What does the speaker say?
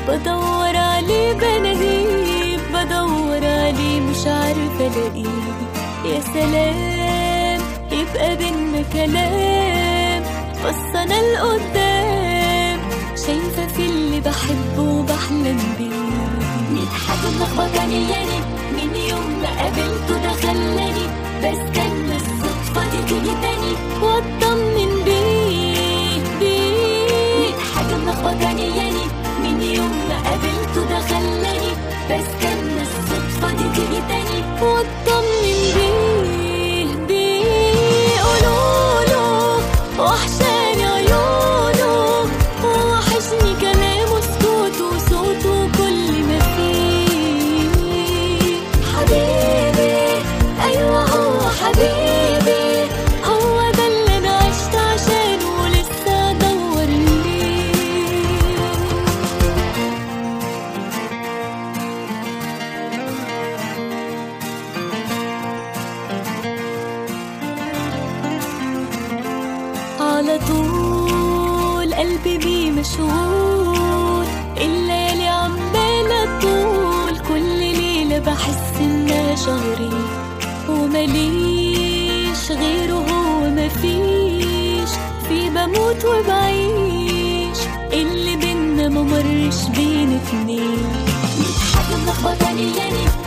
بدور عليه بناديه بدور عليه مش عارفة الاقيه يا سلام يبقى بينا كلام بص انا لقدام شايفة في اللي بحبه وبحلم بيه ميت حاجة ملخبطاني يعني من يوم ما قابلته ده خلاني بستنى الصدفة دي تيجي تاني واطمن بيه بيه ميت حاجة ملخبطاني يعني من يوم ما قابلته ده خلاني بستنى الصدفة دي تيجي تاني واطمن بيه بيه قولوله وحشاني عيونه ووحشني كلامه سكوته صوته كل ما فيه حبيبي ايوه هو حبيبي هو ده اللي انا عشت عشانه ولسه ادور ليه على طول قلبي بيه مشغول الليالي عمالة طول كل ليلة بحس انها شهري ومليش غيره هو مفيش في بموت وبعيش اللي بينا ممرش بين اتنين ميت حاجة ملخبطاني يعني